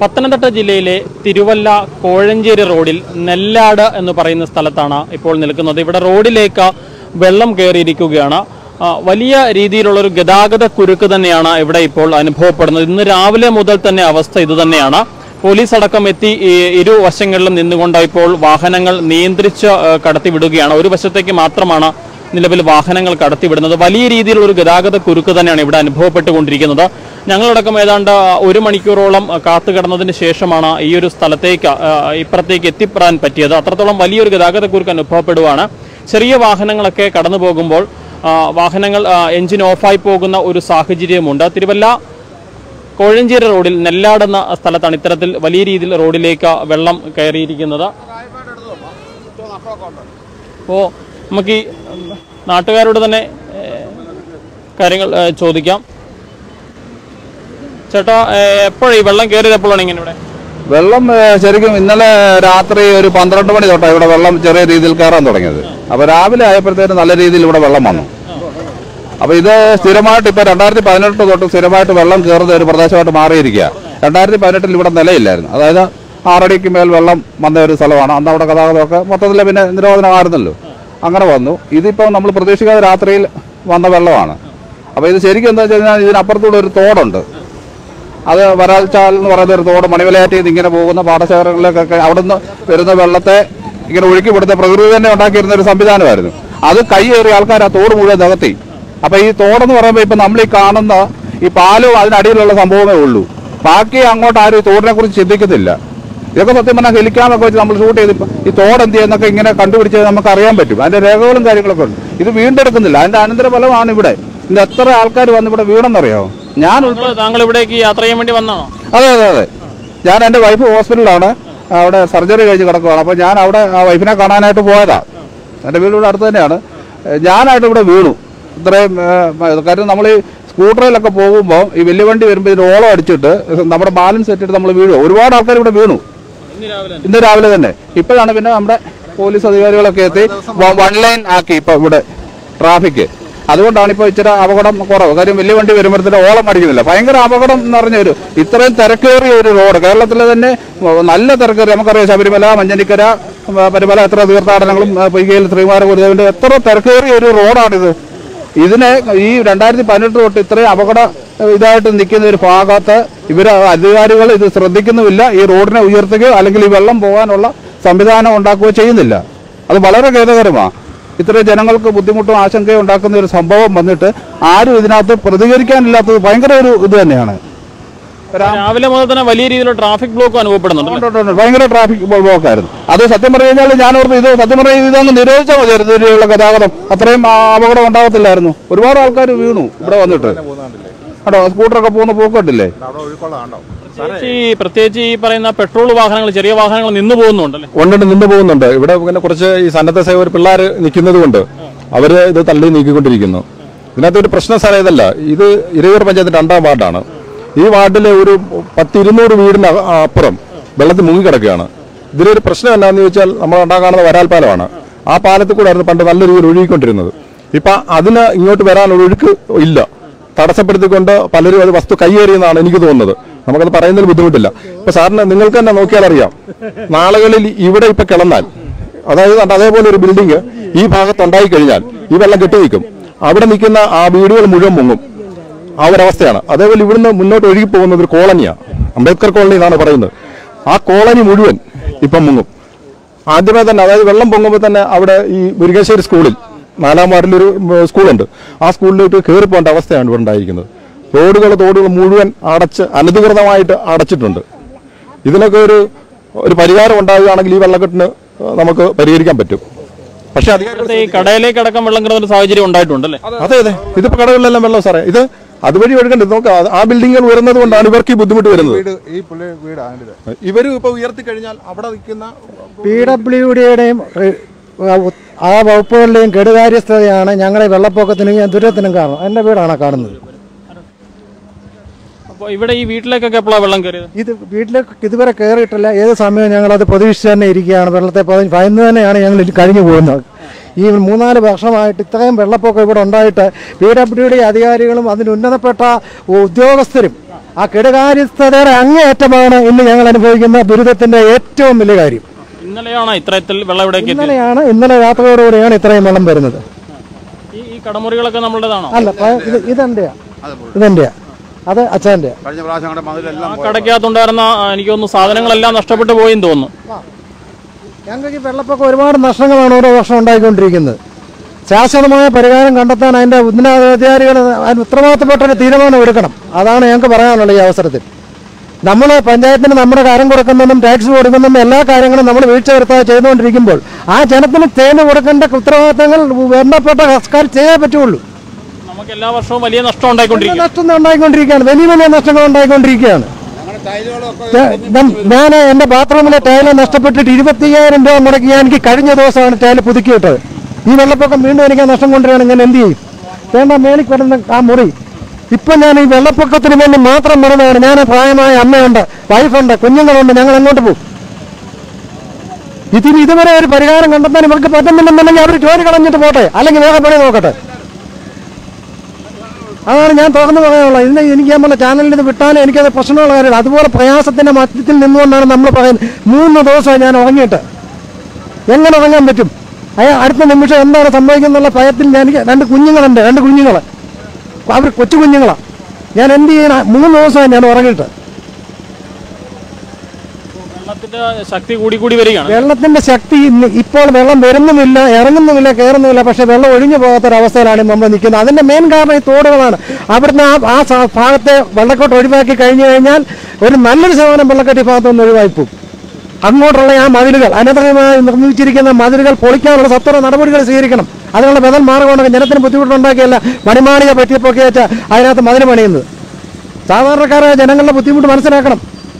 പത്തനംതിട്ട ജില്ലയിലെ തിരുവല്ല കോഴഞ്ചേരി റോഡിൽ നെല്ലാട് എന്ന് പറയുന്ന സ്ഥലത്താണ് ഇപ്പോൾ നിൽക്കുന്നത് ഇവിടെ റോഡിലേക്ക് വെള്ളം കയറിയിരിക്കുകയാണ് ആ, വലിയ രീതിയിലുള്ളൊരു ഗതാഗത കുരുക്ക് തന്നെയാണ് ഇവിടെ ഇപ്പോൾ അനുഭവപ്പെടുന്നത് ഇന്ന് രാവിലെ മുതൽ തന്നെ അവസ്ഥ ഇതുതന്നെയാണ് പോലീസ് അടക്കം എത്തി ഈ ഇരുവശങ്ങളിലും നിന്നുകൊണ്ട് ഇപ്പോൾ വാഹനങ്ങൾ നിയന്ത്രിച്ച് ആ, കടത്തിവിടുകയാണ് ഒരു വശത്തേക്ക് മാത്രമാണ് നിലവിൽ വാഹനങ്ങൾ കടത്തിവിടുന്നത് വലിയ രീതിയിലുള്ള ഒരു ഗതാഗത കുരുക്ക് തന്നെയാണ് ഇവിടെ അനുഭവപ്പെട്ടുകൊണ്ടിരിക്കുന്നത് ഞങ്ങളടക്കം ഏതാണ്ട് ഒരു മണിക്കൂറോളം കാത്തു കിടന്നതിന് ശേഷമാണ് ഈ ഒരു സ്ഥലത്തേക്ക് ആ, ഇപ്പുറത്തേക്ക് എത്തിപ്പെടാൻ പറ്റിയത് അത്രത്തോളം വലിയൊരു ഗതാഗത കുരുക്ക് അനുഭവപ്പെടുവാണ് ചെറിയ വാഹനങ്ങളൊക്കെ കടന്നു പോകുമ്പോൾ ആ, വാഹനങ്ങൾ ആ, എഞ്ചിൻ ഓഫായി പോകുന്ന ഒരു സാഹചര്യമുണ്ട് തിരുവല്ല കോഴഞ്ചേരി റോഡിൽ നെല്ലാടെന്ന സ്ഥലത്താണ് ഇത്തരത്തിൽ വലിയ രീതിയിൽ റോഡിലേക്ക് വെള്ളം കയറിയിരിക്കുന്നത് അപ്പോൾ നമുക്ക് ഈ നാട്ടുകാരോട് തന്നെ ഏഹ്, കാര്യങ്ങൾ ഏഹ്, ചോദിക്കാം ചേട്ടാ എപ്പോഴാണ് ഈ വെള്ളം കയറിയത് എപ്പോഴാണ് ഇങ്ങനെ ഇവിടെ വെള്ളം ഏ, ശരിക്കും ഇന്നലെ രാത്രി ഒരു പന്ത്രണ്ട് മണി തൊട്ടാണ് ഇവിടെ വെള്ളം ചെറിയ രീതിയിൽ കയറാൻ തുടങ്ങിയത് അപ്പൊ രാവിലെ ആയപ്പോഴത്തേനും നല്ല രീതിയിൽ ഇവിടെ വെള്ളം വന്നു അപ്പൊ ഇത് സ്ഥിരമായിട്ട് ഇപ്പൊ രണ്ടായിരത്തി പതിനെട്ട് തൊട്ട് സ്ഥിരമായിട്ട് വെള്ളം കയറുന്ന ഒരു പ്രദേശമായിട്ട് മാറിയിരിക്കുക രണ്ടായിരത്തി പതിനെട്ടിൽ ഇവിടെ നിലയില്ലായിരുന്നു അതായത് ആറടിക്ക് മേൽ വെള്ളം വന്ന ഒരു സ്ഥലമാണ് അന്ന് അവിടെ ഗതാഗതമൊക്കെ മൊത്തത്തിൽ പിന്നെ നിരോധനമായിരുന്നല്ലോ അങ്ങനെ വന്നു ഇതിപ്പോൾ നമ്മൾ പ്രതീക്ഷിക്കാതെ രാത്രിയിൽ വന്ന വെള്ളമാണ് അപ്പോൾ ഇത് ശരിക്കും എന്താ വെച്ച് കഴിഞ്ഞാൽ ഇതിനപ്പുറത്തൂടെ ഒരു തോടുണ്ട് അത് വരാൽച്ചാൽ എന്ന് പറയുന്ന ഒരു തോട് മണിമലയാറ്റിൽ നിന്ന് ഇങ്ങനെ പോകുന്ന പാടശേഖരങ്ങളിലേക്കൊക്കെ അവിടുന്ന് വരുന്ന വെള്ളത്തെ ഇങ്ങനെ ഒഴുക്കി വിടുന്ന പ്രകൃതി തന്നെ ഉണ്ടാക്കിയിരുന്ന ഒരു സംവിധാനമായിരുന്നു അത് കൈയേറിയ ആൾക്കാർ ആ തോട് മുഴുവൻ നികത്തി അപ്പൊ ഈ തോടെന്ന് പറയുമ്പോൾ ഇപ്പൊ നമ്മൾ ഈ കാണുന്ന ഈ പാലും അതിനടിയിലുള്ള സംഭവമേ ഉള്ളൂ ബാക്കി അങ്ങോട്ട് ആരും ഈ തോടിനെ കുറിച്ച് ചിന്തിക്കുന്നില്ല ഇതൊക്കെ സത്യം പറഞ്ഞാൽ ഹെലിക്കാമൊക്കെ വെച്ച് നമ്മൾ ഷൂട്ട് ചെയ്ത് ഈ തോട് എന്ത് ചെയ്യുന്നൊക്കെ ഇങ്ങനെ കണ്ടുപിടിച്ച് നമുക്ക് അറിയാൻ പറ്റും അതിന്റെ രേഖകളും കാര്യങ്ങളൊക്കെ ഉണ്ട് ഇത് വീണ്ടെടുക്കുന്നില്ല അതിന്റെ അനന്തരഫലമാണ് ഇവിടെ ഇന്ന് എത്ര ആൾക്കാർ വന്ന് ഇവിടെ വീണെന്നറിയാമോ ഞാൻ ഉൾപ്പെടെ താങ്കൾ- താങ്കൾ ഇവിടേക്ക് യാത്ര ചെയ്യാൻ വേണ്ടി വന്നാണോ അതെ അതെ അതെ ഞാൻ എൻ്റെ വൈഫ് ഹോസ്പിറ്റലിലാണ് അവിടെ സർജറി കഴിഞ്ഞ് കിടക്കുകയാണ് അപ്പോൾ ഞാൻ അവിടെ ആ വൈഫിനെ കാണാനായിട്ട് പോയതാ എൻ്റെ വീട് ഇവിടെ അടുത്ത് തന്നെയാണ് ഏഹ് ഞാനായിട്ട് ഇവിടെ വീണു ഇത്രയും ഏഹ്, കാര്യം നമ്മൾ ഈ സ്കൂട്ടറിലൊക്കെ പോകുമ്പോൾ ഈ വലിയ വണ്ടി വരുമ്പോൾ ഇതിന് ഓളം അടിച്ചിട്ട് നമ്മുടെ ബാലൻസ് സെറ്റിട്ട് നമ്മൾ വീഴും ഒരുപാട് ആൾക്കാർ ഇവിടെ വീണു ഇന്ന് രാവിലെ ഇന്ന് രാവിലെ തന്നെ ഇപ്പോഴാണ് പിന്നെ നമ്മുടെ പോലീസ് അധികാരികളൊക്കെ എത്തി വ- വൺ ലൈൻ ആക്കി ഇപ്പൊ ഇവിടെ ട്രാഫിക് അതുകൊണ്ടാണ് ഇപ്പോൾ ഇച്ചിരി അപകടം കുറവ് കാര്യം വലിയ വണ്ടി വരുമ്പോഴത്തേന് ഓളം അടിക്കുന്നില്ല ഭയങ്കര അപകടം എന്ന് പറഞ്ഞ ഒരു ഇത്രയും തിരക്കേറിയ ഒരു റോഡ് കേരളത്തിലെ തന്നെ നല്ല തിരക്കേറിയ നമുക്കറിയാം ശബരിമല മഞ്ഞനിക്കര ആ, പരിമല എത്ര തീർത്ഥാടനങ്ങളും ആ, പൊയ്കയിൽ ശ്രീമാര ഗുരുദേവന്റെ എത്ര തിരക്കേറിയ ഒരു റോഡാണിത് ഇതിനെ ഈ രണ്ടായിരത്തി പതിനെട്ട് തൊട്ട് ഇത്രയും അപകട ഇതായിട്ട് നിൽക്കുന്ന ഒരു ഭാഗത്ത് ഇവർ അധികാരികൾ ഇത് ശ്രദ്ധിക്കുന്നുമില്ല ഈ റോഡിനെ ഉയർത്തുകയോ അല്ലെങ്കിൽ ഈ വെള്ളം പോകാനുള്ള സംവിധാനം ഉണ്ടാക്കുകയോ ചെയ്യുന്നില്ല അത് വളരെ ഖേദകരമാണ് ഇത്രയും ജനങ്ങൾക്ക് ബുദ്ധിമുട്ടും ആശങ്കയും ഉണ്ടാക്കുന്ന ഒരു സംഭവം വന്നിട്ട് ആരും ഇതിനകത്ത് പ്രതികരിക്കാനില്ലാത്തത് ഭയങ്കര ഒരു ഇത് തന്നെയാണ് രാവിലെ മുതൽ തന്നെ വലിയ രീതിയിലുള്ള ട്രാഫിക് ബ്ലോക്ക് അനുഭവപ്പെടുന്നുണ്ട് ഉണ്ട്, ഉണ്ട്, ഉണ്ട്. ഭയങ്കര ട്രാഫിക് ബ്ലോക്ക് ആയിരുന്നു അത് സത്യം പറഞ്ഞു കഴിഞ്ഞാൽ ഞാൻ ഓർത്ത് ഇത് സത്യം പറഞ്ഞു ഇതങ്ങ് നിരോധിച്ചാൽ മതിയായിരുന്നു ഇതിലുള്ള ഗതാഗതം അത്രയും ആ, അപകടം ഉണ്ടാകത്തില്ലായിരുന്നു ഒരുപാട് ആൾക്കാർ വീണു ഇവിടെ വന്നിട്ട് കേട്ടോ സ്കൂട്ടറൊക്കെ പോകുന്ന പോക്കട്ടില്ലേ പ്രത്യേകിച്ച് ഈ പ്രത്യേകിച്ച് ഈ പറയുന്ന പെട്രോൾ വാഹനങ്ങൾ ചെറിയ വാഹനങ്ങൾ നിന്ന് പോകുന്നുണ്ടല്ലേ ഉണ്ടുണ്ട് നിന്ന് പോകുന്നുണ്ട് ഇവിടെ ഇങ്ങനെ കുറച്ച് ഈ സന്നദ്ധ സേവകർ പിള്ളേർ നിൽക്കുന്നത് കൊണ്ട് അവര് ഇത് തള്ളി നീക്കിക്കൊണ്ടിരിക്കുന്നു ഇതിനകത്ത് ഒരു പ്രശ്ന സ്ഥലം ഇതല്ല ഇത് ഇരയൂർ പഞ്ചായത്ത് രണ്ടാം വാർഡാണ് ഈ വാർഡിലെ ഒരു പത്ത് ഇരുന്നൂറ് വീടിന് അക- അപ്പുറം വെള്ളത്തിൽ മുങ്ങിക്കിടക്കുകയാണ് ഇതിലൊരു പ്രശ്നം എന്താണെന്ന് ചോദിച്ചാൽ നമ്മൾ ഉണ്ടാകാണുന്ന വരാൽ പാലമാണ് ആ പാലത്തിൽ കൂടെ ആയിരുന്നു പണ്ട് നല്ല രീതിയിൽ ഒഴുകിക്കൊണ്ടിരുന്നത് ഇപ്പൊ അതിന് ഇങ്ങോട്ട് വരാനുള്ള ഒഴുക്ക് ഇല്ല തടസ്സപ്പെടുത്തിക്കൊണ്ട് പലരും അത് വസ്തു കൈയേറിയെന്നാണ് എനിക്ക് തോന്നുന്നത് നമുക്കത് പറയുന്നതിൽ ബുദ്ധിമുട്ടില്ല ഇപ്പൊ സാറിന് നിങ്ങൾക്ക് തന്നെ നോക്കിയാൽ അറിയാം നാളുകളിൽ ഇവിടെ ഇപ്പൊ കിളന്നാൽ അതായത് കണ്ടോ, അതേപോലെ ഒരു ബിൽഡിംഗ് ഈ ഭാഗത്ത് ഉണ്ടായി കഴിഞ്ഞാൽ ഈ വെള്ളം കെട്ടി നിൽക്കും അവിടെ നിൽക്കുന്ന ആ വീടുകൾ മുഴുവൻ മുങ്ങും ആ ഒരു അവസ്ഥയാണ് അതേപോലെ ഇവിടുന്ന് മുന്നോട്ട് ഒഴുകി പോകുന്നത് ഒരു കോളനിയാണ് അംബേദ്കർ കോളനി എന്നാണ് പറയുന്നത് ആ കോളനി മുഴുവൻ ഇപ്പം മുങ്ങും ആദ്യമേ തന്നെ അതായത് വെള്ളം പൊങ്ങുമ്പോൾ തന്നെ അവിടെ ഈ മുരുകേശ്വരി സ്കൂളിൽ നാലാം വാർഡിലൊരു ഉം, സ്കൂളുണ്ട് ആ സ്കൂളിലേക്ക് കയറി പോകേണ്ട അവസ്ഥയാണ് ഇവിടെ ഉണ്ടായിരിക്കുന്നത് റോഡുകൾ തോടുകൾ മുഴുവൻ അടച്ച് അനധികൃതമായിട്ട് അടച്ചിട്ടുണ്ട് ഇതിനൊക്കെ ഒരു ഒരു പരിഹാരം ഉണ്ടാവുകയാണെങ്കിൽ ഈ വെള്ളക്കെട്ടിന് നമുക്ക് പരിഹരിക്കാൻ പറ്റും പക്ഷെ അധികാരികൾ ഇവിടുത്തെ ഈ കടയിലേക്ക് അടക്കം വെള്ളം കയറുന്ന ഒരു സാഹചര്യം ഉണ്ടായിട്ടുണ്ടല്ലേ അതെ അതെ ഇതിപ്പോ കടകളിലെല്ലാം വെള്ളം സാറേ ഇത് അതുവഴി ഒഴുകേണ്ടത് നോക്ക് ആ- ആ ബിൽഡിങ്ങുകൾ ഉയർന്നത് കൊണ്ടാണ് ഇവർക്ക് ഈ ബുദ്ധിമുട്ട് വരുന്നത് ഈ പുള്ളി വീടാണ് ഇവര് ഇപ്പൊ ഉയർത്തി കഴിഞ്ഞാൽ അവിടെ നിൽക്കുന്ന പി ഡബ്ല്യു ഡിയുടെയും ആ വകുപ്പുകളുടെയും കെടുകാര്യസ്ഥതയാണ് ഞങ്ങളെ വെള്ളപ്പൊക്കത്തിനും ദുരിതത്തിനും കാരണം എൻ്റെ വീടാണ് കാണുന്നത് അപ്പോൾ ഇവിടെ ഈ വീട്ടിലേക്കൊക്കെ എപ്പോഴാണ് വെള്ളം കയറിയത് ഇത് വീട്ടിലേക്ക് ഇതുവരെ കയറിയിട്ടില്ല ഏത് സമയവും ഞങ്ങളത് പ്രതീക്ഷിച്ച് തന്നെ ഇരിക്കുകയാണ് വെള്ളത്തെ പതി- ഭയന്ന് തന്നെയാണ് ഞങ്ങൾ ഇത് കഴിഞ്ഞു പോകുന്നത് ഈ മൂന്നാല് വർഷമായിട്ട് ഇത്രയും വെള്ളപ്പൊക്കം ഇവിടെ ഉണ്ടായിട്ട് പി ഡബ്ല്യു ഡി അധികാരികളും അതിന് ഉന്നതപ്പെട്ട ഉദ്യോഗസ്ഥരും ആ കെടുകാര്യസ്ഥതയുടെ അങ്ങേയറ്റമാണ് ഇന്ന് ഞങ്ങൾ അനുഭവിക്കുന്ന ദുരിതത്തിന്റെ ഏറ്റവും വലിയ കാര്യം ഇന്നലെയാണ് ഇത്തരത്തിൽ വെള്ളം ഇവിടേക്ക് എത്തിയത് ഇന്നലെയാണ് ഇന്നലെ രാത്രിയോടുകൂടിയാണ് ഇത്രയും വെള്ളം വരുന്നത് ഈ ഈ കടമുറികളൊക്കെ നമ്മളുടേതാണോ അല്ല പ- ഇത് ഇതെന്റെയാ ഇതെന്റെയാ അത് അച്ഛൻ്റെയാ കഴിഞ്ഞ പ്രാവശ്യം ഞങ്ങളുടെ മതിലെല്ലാം ആ കടയ്ക്കകത്തുണ്ടായിരുന്ന ആ, എനിക്ക് തോന്നുന്നു സാധനങ്ങളെല്ലാം നഷ്ടപ്പെട്ടു പോയെന്ന് തോന്നുന്നു ഞങ്ങൾക്ക് ഈ വെള്ളപ്പൊക്കം ഒരുപാട് നഷ്ടങ്ങളാണ് ഓരോ വർഷം ഉണ്ടായിക്കൊണ്ടിരിക്കുന്നത് ശാശ്വതമായ പരിഹാരം കണ്ടെത്താൻ അതിന്റെ ഉന്നതാധികാരികൾ അതിന് ഉത്തരവാദിത്തപ്പെട്ട ഒരു തീരുമാനം എടുക്കണം അതാണ് ഞങ്ങൾക്ക് പറയാനുള്ളത് ഈ അവസരത്തിൽ നമ്മൾ പഞ്ചായത്തിന് നമ്മുടെ കാര്യം കൊടുക്കുന്നതും ടാക്സ് കൊടുക്കുന്നതും എല്ലാ കാര്യങ്ങളും നമ്മൾ വീഴ്ച വരുത്താതെ ചെയ്തുകൊണ്ടിരിക്കുമ്പോൾ ആ ജനത്തിന് തേന് കൊടുക്കേണ്ട ഉത്തരവാദിത്തങ്ങൾ ബന്ധപ്പെട്ട സർക്കാർ ചെയ്യേ പറ്റുള്ളൂ നമുക്ക് എല്ലാ വർഷവും വലിയ നഷ്ടം ഉണ്ടായിക്കൊണ്ടിരിക്കും നഷ്ടം ഉണ്ടായിക്കൊണ്ടിരിക്കുകയാണ് വലിയ വലിയ നഷ്ടങ്ങൾ ഉണ്ടായിക്കൊണ്ടിരിക്കുകയാണ് ഞാൻ എന്റെ ബാത്റൂമിലെ ടൈല് നഷ്ടപ്പെട്ടിട്ട് ഇരുപത്തിയ്യായിരം രൂപ മുടക്കി ഞാൻ എനിക്ക് കഴിഞ്ഞ ദിവസമാണ് ടൈല് പുതുക്കിയിട്ടത് ഈ വെള്ളപ്പൊക്കം വീണ്ടും എനിക്ക് നഷ്ടം കൊണ്ടുവരികയാണ് ഞാൻ എന്ത് ചെയ്യും വേണ്ട മേളിൽ കിടന്ന ആ മുറി ഇപ്പൊ ഞാൻ ഈ വെള്ളപ്പൊക്കത്തിന് വേണ്ടി മാത്രം മറന്നതാണ് ഞാൻ പ്രായമായ അമ്മയുണ്ട് വൈഫുണ്ട് കുഞ്ഞുങ്ങളുണ്ട് ഞങ്ങൾ എങ്ങോട്ട് പോകും ഇതിന് ഇതുവരെ ഒരു പരിഹാരം കണ്ടെത്താൻ ഇവർക്ക് പറ്റുന്നില്ലെന്നുണ്ടെങ്കിൽ അവർ ജോലി കളഞ്ഞിട്ട് പോട്ടെ അല്ലെങ്കിൽ വേറെ പണി നോക്കട്ടെ അതാണ് ഞാൻ തുറന്നു പറയാനുള്ളത് ഇന്ന് എനിക്ക് നമ്മളെ ചാനലിൽ ഇത് വിട്ടാലും എനിക്കത് പ്രശ്നമുള്ള കാര്യമില്ല അതുപോലെ പ്രയാസത്തിന്റെ മധ്യത്തിൽ നിന്നുകൊണ്ടാണ് നമ്മൾ പറയുന്നത് മൂന്ന് ദിവസമായി ഞാൻ ഉറങ്ങിയിട്ട് എങ്ങനെ ഉറങ്ങാൻ പറ്റും അയാൾ അടുത്ത നിമിഷം എന്താണ് സംഭവിക്കുന്നുള്ള ഭയത്തിൽ ഞാൻ എനിക്ക് രണ്ട് കുഞ്ഞുങ്ങളുണ്ട് രണ്ട് കുഞ്ഞുങ്ങൾ അവർ കൊച്ചു കുഞ്ഞുങ്ങളാണ് ഞാൻ എന്ത് ചെയ്യണ മൂന്ന് ദിവസമായി ഞാൻ ഉറങ്ങിയിട്ട് വെള്ളത്തിന്റെ ശക്തി കൂടി കൂടി വരികയാണ് വെള്ളത്തിന്റെ ശക്തി ഇന്ന് ഇപ്പോൾ വെള്ളം വരുന്നുമില്ല ഇറങ്ങുന്നുമില്ല കയറുന്നുമില്ല പക്ഷെ വെള്ളം ഒഴിഞ്ഞു പോകാത്തൊരവസ്ഥയിലാണ് നമ്മൾ നിൽക്കുന്നത് അതിന്റെ മെയിൻ കാരണം ഈ തോടുകളാണ് അവിടുന്ന് ആ ആ സ- ഭാഗത്തെ വെള്ളക്കെട്ട് ഒഴിവാക്കി കഴിഞ്ഞു കഴിഞ്ഞാൽ ഒരു നല്ലൊരു ശതമാനം വെള്ളക്കെട്ട് ഈ ഭാഗത്തുനിന്ന് ഒഴിവായിപ്പോവും അങ്ങോട്ടുള്ള ആ മതിലുകൾ അനധികമായി നിർമ്മിച്ചിരിക്കുന്ന മതിലുകൾ പൊളിക്കാനുള്ള സത്വര നടപടികൾ സ്വീകരിക്കണം അതിനുള്ള ബദൽ മാർഗമുണ്ടെങ്കിൽ ജനത്തിന് ബുദ്ധിമുട്ടുണ്ടാക്കിയല്ല മണിമാളിക പറ്റിയപ്പൊക്കെ വെച്ച അതിനകത്ത് മതിൽ പണിയുന്നത് സാധാരണക്കാരായ ജനങ്ങളുടെ ബുദ്ധിമുട്ട് മനസ്സിലാക്കണം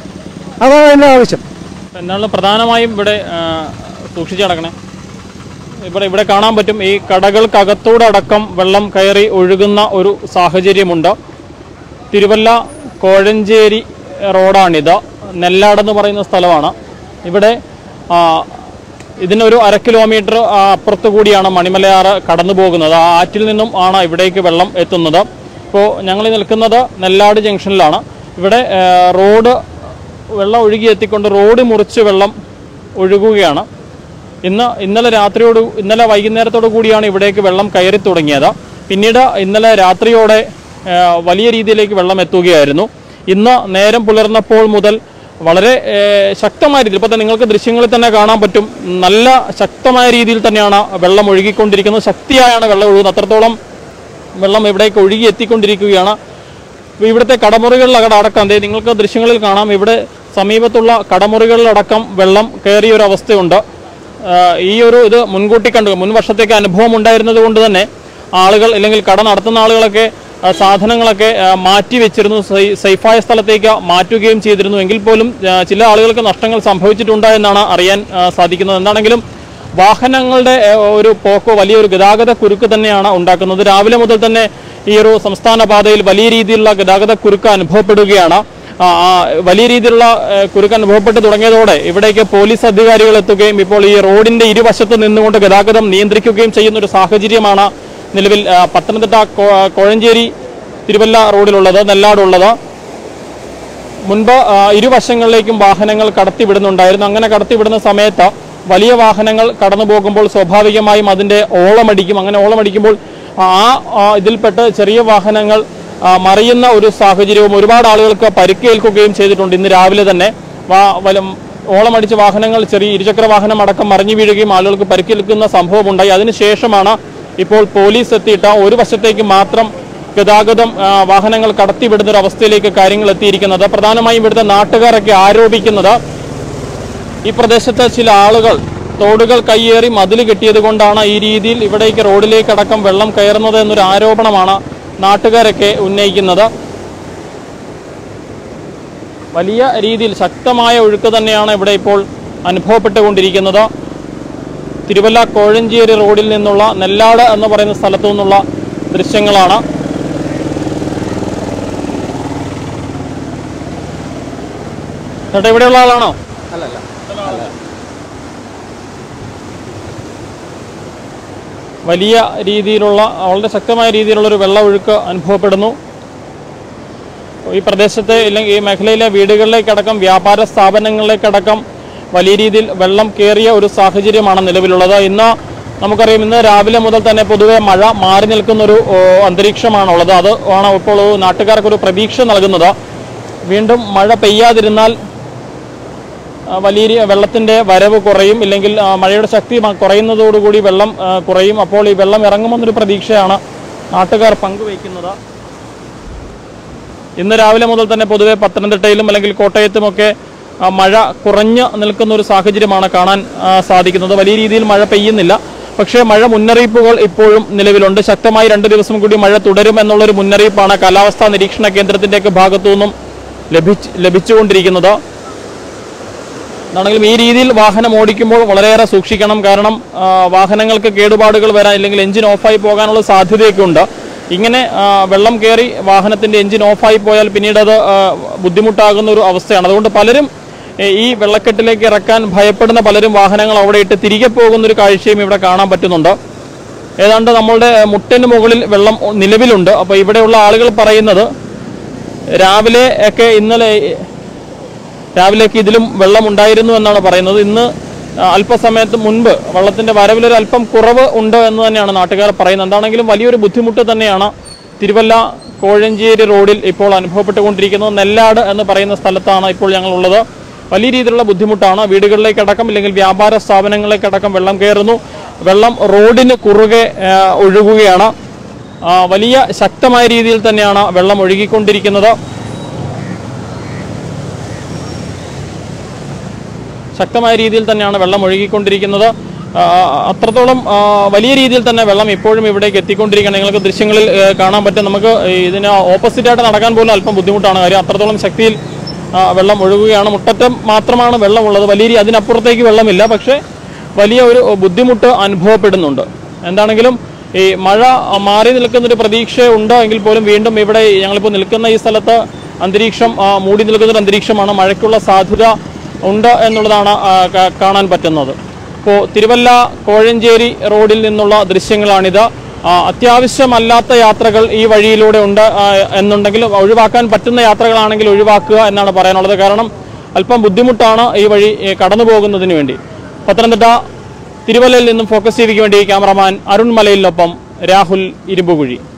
അതാണ് എൻ്റെ ആവശ്യം എന്നാലും പ്രധാനമായും ഇവിടെ ആ, സൂക്ഷിച്ച് നടക്കണേ ഇവിടെ ഇവിടെ കാണാൻ പറ്റും ഈ കടകൾക്കകത്തൂടടക്കം വെള്ളം കയറി ഒഴുകുന്ന ഒരു സാഹചര്യമുണ്ട് തിരുവല്ല കോഴഞ്ചേരി റോഡാണിത് നെല്ലാടെന്ന് പറയുന്ന സ്ഥലമാണ് ഇവിടെ ആ, ഇതിനൊരു അര കിലോമീറ്റർ ആ, അപ്പുറത്ത് കൂടിയാണ് മണിമലയാറ് കടന്നു പോകുന്നത് ആ ആറ്റിൽ നിന്നും ആണ് ഇവിടേക്ക് വെള്ളം എത്തുന്നത് ഇപ്പോൾ ഞങ്ങൾ നിൽക്കുന്നത് നെല്ലാട് ജംഗ്ഷനിലാണ് ഇവിടെ ആ, റോഡ് വെള്ളം ഒഴുകി എത്തിക്കൊണ്ട് റോഡ് മുറിച്ച് വെള്ളം ഒഴുകുകയാണ് ഇന്ന് ഇന്നലെ രാത്രിയോട് ഇന്നലെ വൈകുന്നേരത്തോടു കൂടിയാണ് ഇവിടേക്ക് വെള്ളം കയറി തുടങ്ങിയത് പിന്നീട് ഇന്നലെ രാത്രിയോടെ ആ, വലിയ രീതിയിലേക്ക് വെള്ളം എത്തുകയായിരുന്നു ഇന്ന് നേരം പുലർന്നപ്പോൾ മുതൽ വളരെ ഏ, ശക്തമായ രീതിയിൽ ഇപ്പോൾ തന്നെ നിങ്ങൾക്ക് ദൃശ്യങ്ങളിൽ തന്നെ കാണാൻ പറ്റും നല്ല ശക്തമായ രീതിയിൽ തന്നെയാണ് വെള്ളം ഒഴുകിക്കൊണ്ടിരിക്കുന്നത് ശക്തിയായാണ് വെള്ളം ഒഴുകുന്നത് അത്രത്തോളം വെള്ളം ഇവിടേക്ക് ഒഴുകി എത്തിക്കൊണ്ടിരിക്കുകയാണ് ഇപ്പൊ ഇവിടുത്തെ കടമുറികളിലകട അടക്കം ദേ നിങ്ങൾക്ക് ദൃശ്യങ്ങളിൽ കാണാം ഇവിടെ സമീപത്തുള്ള കടമുറികളിലടക്കം വെള്ളം കയറിയ ഒരു അവസ്ഥയുണ്ട് ആ, ഈ ഒരു ഇത് മുൻകൂട്ടി കണ്ടു മുൻ വർഷത്തേക്ക് അനുഭവം ഉണ്ടായിരുന്നത് കൊണ്ട് തന്നെ ആളുകൾ അല്ലെങ്കിൽ കട നടത്തുന്ന ആളുകളൊക്കെ ആ, സാധനങ്ങളൊക്കെ ആ, മാറ്റി വെച്ചിരുന്നു സേ- സേഫായ സ്ഥലത്തേക്ക് മാറ്റുകയും ചെയ്തിരുന്നു എങ്കിൽ പോലും ആ, ചില ആളുകൾക്ക് നഷ്ടങ്ങൾ സംഭവിച്ചിട്ടുണ്ട് എന്നാണ് അറിയാൻ ആ, സാധിക്കുന്നത് എന്താണെങ്കിലും വാഹനങ്ങളുടെ ഏഹ്, ഒരു പോക്ക് വലിയൊരു ഗതാഗത കുരുക്ക് തന്നെയാണ് ഉണ്ടാക്കുന്നത് രാവിലെ മുതൽ തന്നെ ഈ ഒരു സംസ്ഥാന പാതയിൽ വലിയ രീതിയിലുള്ള ഗതാഗത കുരുക്ക് അനുഭവപ്പെടുകയാണ് ആ, ആ, വലിയ രീതിയിലുള്ള ഏഹ്, കുരുക്ക് അനുഭവപ്പെട്ട് തുടങ്ങിയതോടെ ഇവിടേക്ക് പോലീസ് അധികാരികൾ എത്തുകയും ഇപ്പോൾ ഈ റോഡിന്റെ ഇരുവശത്ത് നിന്നുകൊണ്ട് ഗതാഗതം നിയന്ത്രിക്കുകയും ചെയ്യുന്ന ഒരു സാഹചര്യമാണ് നിലവിൽ ആ, പത്തനംതിട്ട കോ- കോഴഞ്ചേരി തിരുവല്ല റോഡിലുള്ളത് നെല്ലാടുള്ളത് മുൻപ് ആ, ഇരുവശങ്ങളിലേക്കും വാഹനങ്ങൾ കടത്തിവിടുന്നുണ്ടായിരുന്നു അങ്ങനെ കടത്തിവിടുന്ന സമയത്ത് വലിയ വാഹനങ്ങൾ കടന്നു പോകുമ്പോൾ സ്വാഭാവികമായും അതിന്റെ ഓളമടിക്കും അങ്ങനെ ഓളമടിക്കുമ്പോൾ ആ ആ, ഇതിൽപ്പെട്ട് ചെറിയ വാഹനങ്ങൾ ആ, മറിയുന്ന ഒരു സാഹചര്യവും ഒരുപാട് ആളുകൾക്ക് പരിക്കേൽക്കുകയും ചെയ്തിട്ടുണ്ട് ഇന്ന് രാവിലെ തന്നെ വാ- വലം ഓളമടിച്ച വാഹനങ്ങൾ ചെറിയ ഇരുചക്ര വാഹനം അടക്കം മറിഞ്ഞു വീഴുകയും ആളുകൾക്ക് പരിക്കേൽക്കുന്ന സംഭവമുണ്ടായി അതിനുശേഷമാണ് ഇപ്പോൾ പോലീസ് എത്തിയിട്ട് ഒരു വശത്തേക്ക് മാത്രം ഗതാഗതം ആ, വാഹനങ്ങൾ കടത്തിവിടുന്ന ഒരു അവസ്ഥയിലേക്ക് കാര്യങ്ങൾ എത്തിയിരിക്കുന്നത് പ്രധാനമായും ഇവിടുത്തെ നാട്ടുകാരൊക്കെ ആരോപിക്കുന്നത് ഈ പ്രദേശത്തെ ചില ആളുകൾ തോടുകൾ കയ്യേറി മതിൽ കെട്ടിയത് കൊണ്ടാണ് ഈ രീതിയിൽ ഇവിടേക്ക് റോഡിലേക്ക് അടക്കം വെള്ളം കയറുന്നത് എന്നൊരു ആരോപണമാണ് നാട്ടുകാരൊക്കെ ഉന്നയിക്കുന്നത് വലിയ രീതിയിൽ ശക്തമായ ഒഴുക്ക് തന്നെയാണ് ഇവിടെ ഇപ്പോൾ അനുഭവപ്പെട്ടുകൊണ്ടിരിക്കുന്നത് തിരുവല്ല കോഴഞ്ചേരി റോഡിൽ നിന്നുള്ള നെല്ലാട് എന്ന് പറയുന്ന സ്ഥലത്തു നിന്നുള്ള ദൃശ്യങ്ങളാണ് ചേട്ടാ ഇവിടെയുള്ള ആളാണോ വലിയ രീതിയിലുള്ള വളരെ ശക്തമായ രീതിയിലുള്ള ഒരു വെള്ളമൊഴുക്ക് അനുഭവപ്പെടുന്നു ഈ പ്രദേശത്തെ ഇല്ലെങ്കിൽ ഈ മേഖലയിലെ വീടുകളിലേക്കടക്കം വ്യാപാര സ്ഥാപനങ്ങളിലേക്കടക്കം വലിയ രീതിയിൽ വെള്ളം കയറിയ ഒരു സാഹചര്യമാണ് നിലവിലുള്ളത് ഇന്ന് നമുക്കറിയാം ഇന്ന് രാവിലെ മുതൽ തന്നെ പൊതുവെ മഴ മാറി നിൽക്കുന്ന ഒരു ഓ, അന്തരീക്ഷമാണുള്ളത് അത് ആണ് ഇപ്പോൾ നാട്ടുകാർക്ക് ഒരു പ്രതീക്ഷ നൽകുന്നത് വീണ്ടും മഴ പെയ്യാതിരുന്നാൽ ആ, വലിയ രീ- വെള്ളത്തിന്റെ വരവ് കുറയും ഇല്ലെങ്കിൽ ആ, മഴയുടെ ശക്തി മ- കുറയുന്നതോടുകൂടി വെള്ളം ആ, കുറയും അപ്പോൾ ഈ വെള്ളം ഇറങ്ങുമെന്നൊരു പ്രതീക്ഷയാണ് നാട്ടുകാർ പങ്കുവയ്ക്കുന്നത് ഇന്ന് രാവിലെ മുതൽ തന്നെ പൊതുവെ പത്തനംതിട്ടയിലും അല്ലെങ്കിൽ കോട്ടയത്തുമൊക്കെ ആ, മഴ കുറഞ്ഞു നിൽക്കുന്ന ഒരു സാഹചര്യമാണ് കാണാൻ ആ, സാധിക്കുന്നത് വലിയ രീതിയിൽ മഴ പെയ്യുന്നില്ല പക്ഷേ മഴ മുന്നറിയിപ്പുകൾ ഇപ്പോഴും നിലവിലുണ്ട് ശക്തമായി രണ്ട് ദിവസം കൂടി മഴ തുടരും എന്നുള്ളൊരു മുന്നറിയിപ്പാണ് കാലാവസ്ഥാ നിരീക്ഷണ കേന്ദ്രത്തിൻ്റെയൊക്കെ ഭാഗത്തു നിന്നും ലഭിച്ച് ലഭിച്ചുകൊണ്ടിരിക്കുന്നത് എന്നാണെങ്കിലും ഈ രീതിയിൽ വാഹനം ഓടിക്കുമ്പോൾ വളരെയേറെ സൂക്ഷിക്കണം കാരണം ആ, വാഹനങ്ങൾക്ക് കേടുപാടുകൾ വരാൻ ഇല്ലെങ്കിൽ എഞ്ചിൻ ഓഫായി പോകാനുള്ള സാധ്യതയൊക്കെ ഉണ്ട് ഇങ്ങനെ ആ, വെള്ളം കയറി വാഹനത്തിന്റെ എഞ്ചിൻ ഓഫായി പോയാൽ പിന്നീട് അത് ആ, ബുദ്ധിമുട്ടാകുന്ന ഒരു അവസ്ഥയാണ് അതുകൊണ്ട് പലരും ഏ, ഈ വെള്ളക്കെട്ടിലേക്ക് ഇറക്കാൻ ഭയപ്പെടുന്ന പലരും വാഹനങ്ങൾ അവിടെ ഇട്ട് തിരികെ പോകുന്ന ഒരു കാഴ്ചയും ഇവിടെ കാണാൻ പറ്റുന്നുണ്ട് ഏതാണ്ട് നമ്മളുടെ മുട്ടിന് മുകളിൽ വെള്ളം നിലവിലുണ്ട് അപ്പോൾ ഇവിടെയുള്ള ആളുകൾ പറയുന്നത് രാവിലെ ഒക്കെ ഇന്നലെ രാവിലേക്ക് ഇതിലും വെള്ളം ഉണ്ടായിരുന്നു എന്നാണ് പറയുന്നത് ഇന്ന് ആ, അല്പസമയത്ത് മുൻപ് വെള്ളത്തിന്റെ വരവിലൊരു അല്പം കുറവ് ഉണ്ട് എന്ന് തന്നെയാണ് നാട്ടുകാർ പറയുന്നത് എന്താണെങ്കിലും വലിയൊരു ബുദ്ധിമുട്ട് തന്നെയാണ് തിരുവല്ല കോഴഞ്ചേരി റോഡിൽ ഇപ്പോൾ അനുഭവപ്പെട്ടുകൊണ്ടിരിക്കുന്നത് നെല്ലാട് എന്ന് പറയുന്ന സ്ഥലത്താണ് ഇപ്പോൾ ഞങ്ങളുള്ളത് വലിയ രീതിയിലുള്ള ബുദ്ധിമുട്ടാണ് വീടുകളിലേക്കടക്കം ഇല്ലെങ്കിൽ വ്യാപാര സ്ഥാപനങ്ങളിലേക്കടക്കം വെള്ളം കയറുന്നു വെള്ളം റോഡിന് കുറുകെ ആ, ഒഴുകുകയാണ് ആ, വലിയ ശക്തമായ രീതിയിൽ തന്നെയാണ് വെള്ളം ഒഴുകിക്കൊണ്ടിരിക്കുന്നത് ശക്തമായ രീതിയിൽ തന്നെയാണ് വെള്ളം ഒഴുകിക്കൊണ്ടിരിക്കുന്നത് ആ, അത്രത്തോളം ആ, വലിയ രീതിയിൽ തന്നെ വെള്ളം ഇപ്പോഴും ഇവിടേക്ക് എത്തിക്കൊണ്ടിരിക്കുകയാണ് നിങ്ങൾക്ക് ദൃശ്യങ്ങളിൽ ഏ, കാണാൻ പറ്റും നമുക്ക് ഇതിന് ഓപ്പോസിറ്റായിട്ട് നടക്കാൻ പോലും അല്പം ബുദ്ധിമുട്ടാണ് കാര്യം അത്രത്തോളം ശക്തിയിൽ ആ, വെള്ളം ഒഴുകുകയാണ് മുട്ടറ്റം മാത്രമാണ് വെള്ളമുള്ളത് വലിയ രീ- അതിനപ്പുറത്തേക്ക് വെള്ളമില്ല പക്ഷേ വലിയ ഒരു ബുദ്ധിമുട്ട് അനുഭവപ്പെടുന്നുണ്ട് എന്താണെങ്കിലും ഈ മഴ മാറി നിൽക്കുന്ന ഒരു പ്രതീക്ഷ ഉണ്ട് എങ്കിൽ പോലും വീണ്ടും ഇവിടെ ഞങ്ങളിപ്പോൾ നിൽക്കുന്ന ഈ സ്ഥലത്ത് അന്തരീക്ഷം ആ, മൂടി നിൽക്കുന്ന ഒരു അന്തരീക്ഷമാണ് മഴയ്ക്കുള്ള സാധ്യത ഉണ്ട് എന്നുള്ളതാണ് ആ, കാ- കാണാൻ പറ്റുന്നത് ഇപ്പോൾ തിരുവല്ല കോഴഞ്ചേരി റോഡിൽ നിന്നുള്ള ദൃശ്യങ്ങളാണിത് ആ, അത്യാവശ്യമല്ലാത്ത യാത്രകൾ ഈ വഴിയിലൂടെ ഉണ്ട് ആ, എന്നുണ്ടെങ്കിൽ ഒഴിവാക്കാൻ പറ്റുന്ന യാത്രകളാണെങ്കിൽ ഒഴിവാക്കുക എന്നാണ് പറയാനുള്ളത് കാരണം അല്പം ബുദ്ധിമുട്ടാണ് ഈ വഴി ഏ, കടന്നു പോകുന്നതിന് വേണ്ടി പത്തനംതിട്ട തിരുവല്ലയിൽ നിന്നും ഫോക്കസ് ടിവിക്ക് വേണ്ടി ക്യാമറമാൻ അരുൺ മലയിലിനൊപ്പം രാഹുൽ ഇരുമ്പുകുഴി